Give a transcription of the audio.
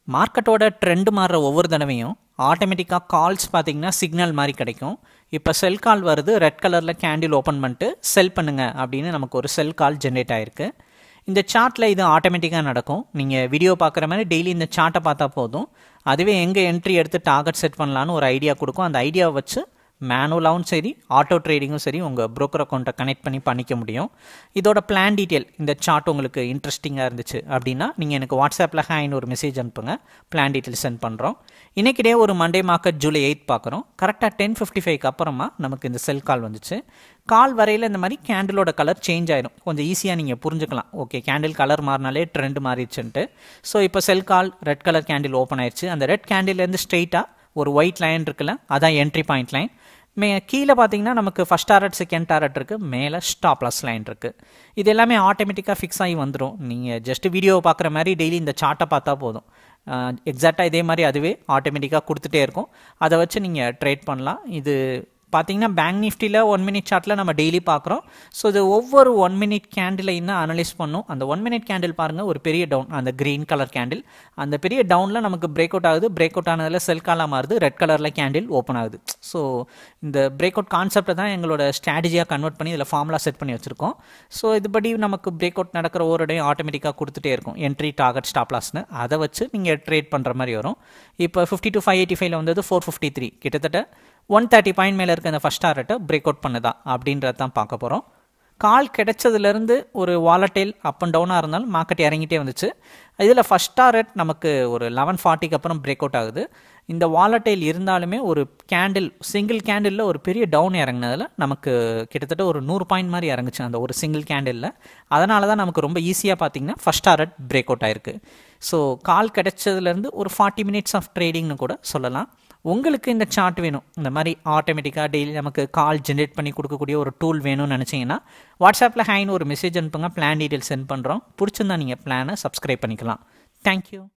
மார்க்கெட்டோட ட்ரெண்ட் மாறுற ஒவ்வொரு தடவையும் ஆட்டோமேட்டிக்காக கால்ஸ் பார்த்தீங்கன்னா சிக்னல் மாதிரி கிடைக்கும் இப்போ செல் கால் வருது ரெட் கலரில் கேண்டில் ஓப்பன் பண்ணிட்டு செல் பண்ணுங்க அப்படின்னு நமக்கு ஒரு செல் கால் ஜென்ரேட் ஆயிருக்கு இந்த சார்ட்டில் இது ஆட்டோமேட்டிக்காக நடக்கும் நீங்கள் வீடியோ பார்க்குற மாதிரி டெய்லி இந்த சார்ட்டை பார்த்தா போதும் அதுவே எங்கே என்ட்ரி எடுத்து டார்கெட் செட் பண்ணலான்னு ஒரு ஐடியா கொடுக்கும் அந்த ஐடியாவை வச்சு மேனுவலாகவும் சரி ஆட்டோ ட்ரேடிங்கும் சரி உங்கள் broker அக்கௌண்ட்டை கனெக்ட் பண்ணி பண்ணிக்க முடியும் இதோட பிளான் டீட்டெயில் இந்த சார்ட் உங்களுக்கு இன்ட்ரெஸ்டிங்காக இருந்துச்சு அப்படின்னா நீங்கள் எனக்கு வாட்ஸ்அப்பில் ஹேன்னு ஒரு மெசேஜ் அனுப்புங்க பிளான் டீட்டெயில் சென்ட் பண்ணுறோம் இன்றைக்கிட்டே ஒரு மண்டே மார்க்கெட் ஜூலை எயிட் பார்க்குறோம் கரெக்டாக டென் ஃபிஃப்டி ஃபைவ்க்கு அப்புறமா நமக்கு இந்த செல் கால் வந்துச்சு கால் வரையில் இந்த மாதிரி கேண்டிலோட கலர் சேஞ்ச் ஆயிடும் கொஞ்சம் ஈஸியாக நீங்கள் புரிஞ்சுக்கலாம் ஓகே கேண்டில் கலர் மாறினாலே ட்ரெண்ட் மாறிடுச்சுன்ட்டு ஸோ இப்போ sell call red colour candle open ஆயிடுச்சு அந்த ரெட் கேண்டில்லேருந்து ஸ்ட்ரெயிட்டாக ஒரு ஒயிட் லைன் இருக்குல்ல அதான் என்ட்ரி பாயிண்ட் லைன் மே கீழே பார்த்தீங்கன்னா நமக்கு ஃபஸ்ட் டாரட் செகண்ட் டாரட் இருக்குது மேலே ஸ்டாப் லாஸ் லைன் இருக்குது இது எல்லாமே ஆட்டோமேட்டிக்காக ஃபிக்ஸ் ஆகி வந்துடும் நீங்கள் ஜஸ்ட் வீடியோவை பார்க்குற மாதிரி டெய்லி இந்த சார்ட்டை பார்த்தா போதும் எக்ஸாக்டாக இதே மாதிரி அதுவே ஆட்டோமேட்டிக்காக கொடுத்துட்டே இருக்கும் அதை வச்சு நீங்கள் ட்ரேட் பண்ணலாம் இது பார்த்தீங்கன்னா பேங்க் நிஃப்டியில் ஒன் மினிட் சார்ட்டில் நம்ம டெய்லி பார்க்குறோம் ஸோ இது ஒவ்வொரு ஒன் மினிட் கேண்டில் இன்னும் அனலைஸ் பண்ணும் அந்த ஒன் மினிட் கேண்டில் பாருங்கள் ஒரு பெரிய டவுன் அந்த க்ரீன் கலர் கேண்டில் அந்த பெரிய டவுனில் நமக்கு பிரேக் அவுட் ஆகுது பிரேக் அவுட் ஆனதில் செல் காலாக மாறுது ரெட் கலரில் கேண்டில் ஓப்பன் ஆகுது ஸோ இந்த பிரேக் அவுட் கான்செப்டை தான் எங்களோட ஸ்ட்ராட்டஜியாக கன்வெர்ட் பண்ணி இதில் ஃபார்முலா செட் பண்ணி வச்சுருக்கோம் ஸோ இதுபடி நமக்கு பிரேக் அவுட் நடக்கிற ஒவ்வொரு இடையும் ஆட்டோமேட்டிக்காக கொடுத்துட்டே இருக்கும் என்ட்ரி டார்கெட் ஸ்டாப் லாஸ்னு அதை வச்சு நீங்கள் ட்ரேட் பண்ணுற மாதிரி வரும் இப்போ ஃபிஃப்டி டு ஃபைவ் எயிட்டி ஃபைவ்ல வந்தது ஃபோர் ஃபிஃப்டி த்ரீ கிட்டத்தட்ட ஒன் தேர்ட்டி பாயிண்ட் மேலே இருக்க அந்த ஃபஸ்ட் டாரட்டை பிரேக் அவுட் பண்ணுதா அப்படின்றத தான் பார்க்க போகிறோம் கால் கிடைச்சதுலேருந்து ஒரு வாலட்டைல் அப் அண்ட் டவுனாக இருந்தாலும் மார்க்கெட் இறங்கிட்டே வந்துச்சு இதில் ஃபஸ்ட் டாரட் நமக்கு ஒரு லெவன் ஃபார்ட்டிக்கு அப்புறம் பிரேக் அவுட் ஆகுது இந்த வாலட்டைல் இருந்தாலுமே ஒரு கேண்டில் சிங்கிள் கேண்டிலில் ஒரு பெரிய டவுன் இறங்கினதில் நமக்கு கிட்டத்தட்ட ஒரு நூறு பாயிண்ட் மாதிரி இறங்குச்சு அந்த ஒரு சிங்கிள் கேண்டிலில் அதனால தான் நமக்கு ரொம்ப ஈஸியாக பார்த்தீங்கன்னா ஃபஸ்ட் டாரட் பிரேக் அவுட் ஆயிருக்கு ஸோ கால் கிடைச்சதுலேருந்து ஒரு ஃபார்ட்டி மினிட்ஸ் ஆஃப் ட்ரேடிங்னு கூட சொல்லலாம் உங்களுக்கு இந்த சார்ட் வேணும் இந்த மாதிரி ஆட்டோமேட்டிக்காக டெய்லி நமக்கு கால் ஜென்ரேட் பண்ணி கொடுக்கக்கூடிய ஒரு டூல் வேணும்னு நினச்சிங்கன்னா வாட்ஸ்அப்பில் ஹைன்னு ஒரு மெசேஜ் அனுப்புங்க பிளான் டீட்டெயில் சென்ட் பண்ணுறோம் பிடிச்சிருந்தா நீங்கள் பிளானை சப்ஸ்கிரைப் பண்ணிக்கலாம் தேங்க்யூ